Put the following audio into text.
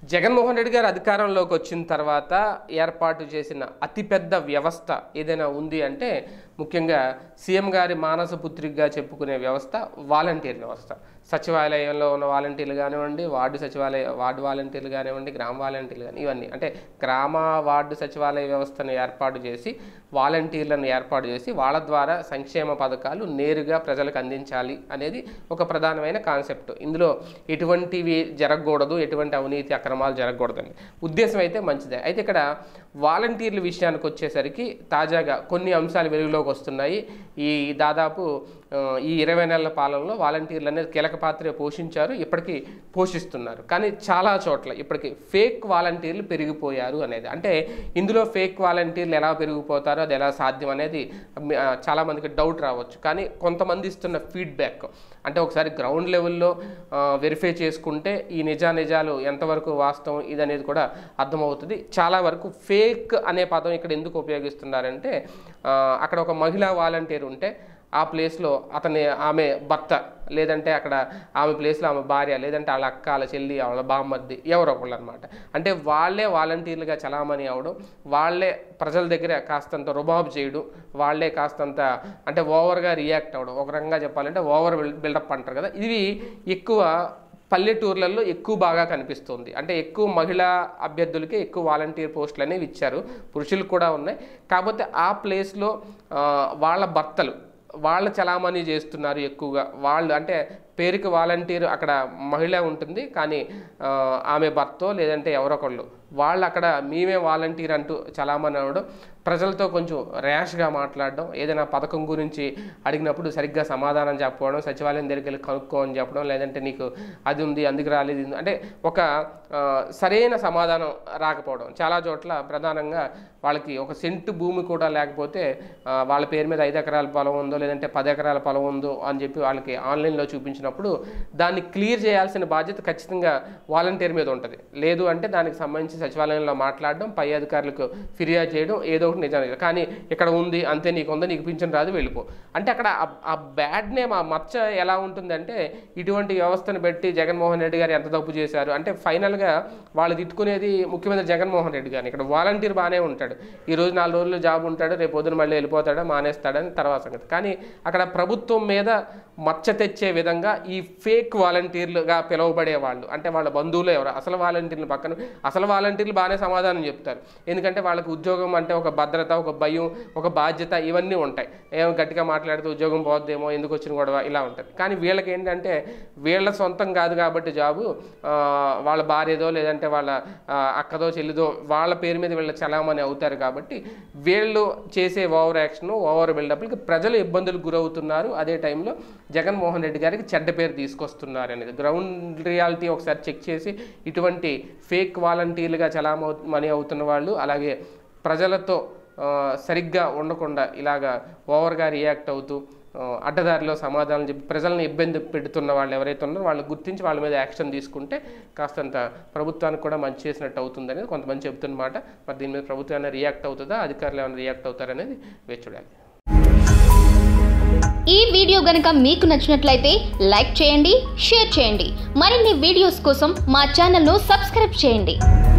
జగన్మోహన్ రెడ్డి గారు అధికారంలోకి వచ్చిన తర్వాత ఏర్పాటు చేసిన అతిపెద్ద వ్యవస్థ ఏదైనా ఉంది అంటే ముఖ్యంగా సీఎం గారి మానస పుత్రికగా చెప్పుకునే వ్యవస్థ వాలంటీర్ వ్యవస్థ సచివాలయంలో ఉన్న వాలంటీర్లు కానివ్వండి వార్డు సచివాలయ వార్డు వాలంటీర్లు కానివ్వండి గ్రామ వాలంటీర్లు కానీ ఇవన్నీ అంటే గ్రామ వార్డు సచివాలయ వ్యవస్థను ఏర్పాటు చేసి వాలంటీర్లను ఏర్పాటు చేసి వాళ్ళ ద్వారా సంక్షేమ పథకాలు నేరుగా ప్రజలకు అందించాలి అనేది ఒక ప్రధానమైన కాన్సెప్ట్ ఇందులో ఎటువంటివి జరగకూడదు ఎటువంటి అవినీతి అక్రమాలు జరగకూడదని ఉద్దేశం అయితే మంచిదే అయితే ఇక్కడ వాలంటీర్ల విషయానికి వచ్చేసరికి తాజాగా కొన్ని అంశాలు వెలుగులోకి వస్తున్నాయి ఈ దాదాపు ఆ, ఈ ఇరవై నెలల పాలనలో వాలంటీర్లు అనేది కీలక పాత్ర పోషించారు ఇప్పటికీ పోషిస్తున్నారు కానీ చాలా చోట్ల ఇప్పటికి ఫేక్ వాలంటీర్లు పెరిగిపోయారు అనేది అంటే ఇందులో ఫేక్ వాలంటీర్లు ఎలా పెరిగిపోతారో అది ఎలా సాధ్యం అనేది ఆ, చాలా మందికి డౌట్ రావచ్చు కానీ కొంతమంది ఇస్తున్న ఫీడ్బ్యాక్ అంటే ఒకసారి గ్రౌండ్ లెవెల్లో వెరిఫై చేసుకుంటే ఈ నిజా నిజాలు ఎంతవరకు వాస్తవం ఇది అనేది కూడా అర్థమవుతుంది చాలా వరకు ఫేక్ అనే పదం ఇక్కడ ఎందుకు ఉపయోగిస్తున్నారంటే ఆ, అక్కడ ఒక మహిళా వాలంటీర్ ఉంటే ఆ ప్లేస్లో అతని ఆమె భర్త లేదంటే అక్కడ ఆమె ప్లేస్లో ఆమె భార్య లేదంటే వాళ్ళ అక్క వాళ్ళ చెల్లి వాళ్ళ బామ్మర్ది ఎవరో ఒకళ్ళు అనమాట అంటే వాళ్ళే వాలంటీర్లుగా చలామణి అవడం వాళ్ళే ప్రజల దగ్గర కాస్తంత రుబాబు చేయడం వాళ్ళే కాస్తంత అంటే ఓవర్గా రియాక్ట్ అవ్వడం ఒక రకంగా చెప్పాలంటే ఓవర్ బిల్డప్ అంటారు కదా ఇవి ఎక్కువ పల్లెటూర్లలో ఎక్కువ బాగా కనిపిస్తుంది అంటే ఎక్కువ మహిళా అభ్యర్థులకి ఎక్కువ వాలంటీర్ పోస్టులు అనేవి ఇచ్చారు పురుషులు కూడా ఉన్నాయి కాకపోతే ఆ ప్లేస్లో ఆ, వాళ్ళ భర్తలు వాళ్ళ చలామణి చేస్తున్నారు ఎక్కువగా వాళ్ళు అంటే పేరుకి వాలంటీర్ అక్కడ మహిళ ఉంటుంది కానీ ఆ, ఆమె భర్తో లేదంటే ఎవరొకళ్ళు వాళ్ళు అక్కడ మేమే వాలంటీర్ అంటూ చలామణి అవ్వడం ప్రజలతో కొంచెం ర్యాష్గా మాట్లాడడం ఏదైనా పథకం గురించి అడిగినప్పుడు సరిగ్గా సమాధానం చెప్పడం సచివాలయం దగ్గరికి వెళ్ళి కనుక్కో అని చెప్పడం లేదంటే నీకు అది ఉంది అందుకు రాలేదు ఇది ఉంది. అంటే ఒక ఆ, సరైన సమాధానం రాకపోవడం చాలా చోట్ల ప్రధానంగా వాళ్ళకి ఒక సెంటు భూమి కూడా లేకపోతే ఆ, వాళ్ళ పేరు మీద ఐదు ఎకరాల పొలం ఉందో లేదంటే పది ఎకరాల పొలం ఉందో అని చెప్పి వాళ్ళకి ఆన్లైన్లో చూపించినప్పుడు దాన్ని క్లియర్ చేయాల్సిన బాధ్యత ఖచ్చితంగా వాలంటీర్ మీద ఉంటుంది లేదు అంటే దానికి సంబంధించి సచివాలయంలో మాట్లాడడం పై అధికారులకు ఫిర్యాదు చేయడం ఏదో ఒకటి నిజానికి కానీ ఇక్కడ ఉంది అంతే నీకు ఉందో నీకు పింఛన్ రాదు వెళ్ళిపో అంటే అక్కడ ఆ- ఆ బ్యాడ్ నేమ్ ఆ మచ్చ ఎలా ఉంటుందంటే ఇటువంటి వ్యవస్థను పెట్టి జగన్మోహన్ రెడ్డి గారు ఎంత తప్పు చేశారు అంటే ఫైనల్గా వాళ్ళు తిట్టుకునేది ముఖ్యమంత్రి జగన్మోహన్ రెడ్డి గారిని ఇక్కడ వాలంటీర్ బాగానే ఉంటాడు ఈ రోజు నాలుగు రోజులు జాబ్ ఉంటాడు రేపు పొద్దున మళ్ళీ వెళ్ళిపోతాడా మానేస్తాడని తర్వాత సంగతి కానీ అక్కడ ప్రభుత్వం మీద మచ్చ తెచ్చే విధంగా ఈ ఫేక్ వాలంటీర్లుగా పిలువబడే వాళ్ళు అంటే వాళ్ళ బంధువులు ఎవరు అసలు వాలంటీర్లు పక్కన అసలు వాలంటీర్లు బాగానే సమాధానం చెప్తారు ఎందుకంటే వాళ్ళకి ఉద్యోగం అంటే ఒక భద్రత ఒక భయం ఒక బాధ్యత ఇవన్నీ ఉంటాయి ఏమో గట్టిగా మాట్లాడితే ఉద్యోగం పోద్దేమో ఎందుకు వచ్చిన గొడవ ఇలా ఉంటుంది కానీ వీళ్ళకి ఏంటంటే వీళ్ళ సొంతం కాదు కాబట్టి జాబు ఆ, వాళ్ళ భార్యదో లేదంటే వాళ్ళ ఆ, అక్కదో చెల్లిదో వాళ్ళ పేరు మీద వీళ్ళ చలామణి అవుతారు కాబట్టి వీళ్ళు చేసే ఓవర్ యాక్షన్ ఓవర్ బిల్డప్లకి ప్రజలు ఇబ్బందులకు గురవుతున్నారు అదే టైంలో జగన్మోహన్ రెడ్డి గారికి చెడ్డ పేరు తీసుకొస్తున్నారు అనేది గ్రౌండ్ రియాలిటీ ఒకసారి చెక్ చేసి ఇటువంటి ఫేక్ వాలంటీర్లుగా చలామణి అవుతున్న వాళ్ళు అలాగే ప్రజలతో ఆ, సరిగ్గా ఉండకుండా ఇలాగా ఓవర్గా రియాక్ట్ అవుతూ ఆ, అడ్డదారిలో సమాధానం చెప్పి ప్రజల్ని ఇబ్బంది పెడుతున్న వాళ్ళు ఎవరైతే ఉన్నారో వాళ్ళు గుర్తించి వాళ్ళ మీద యాక్షన్ తీసుకుంటే కాస్తంత ప్రభుత్వానికి కూడా మంచి చేసినట్టు అవుతుంది అనేది కొంతమంది చెబుతున్నమాట మరి దీని మీద ప్రభుత్వం ఏమైనా రియాక్ట్ అవుతుందా అధికారులు ఏమైనా రియాక్ట్ అవుతారనేది వేచి చూడాలి ఈ వీడియో గనుక మీకు నచ్చినట్లయితే లైక్ చేయండి షేర్ చేయండి మరిన్ని వీడియోస్ కోసం మా ఛానల్ను సబ్స్క్రైబ్ చేయండి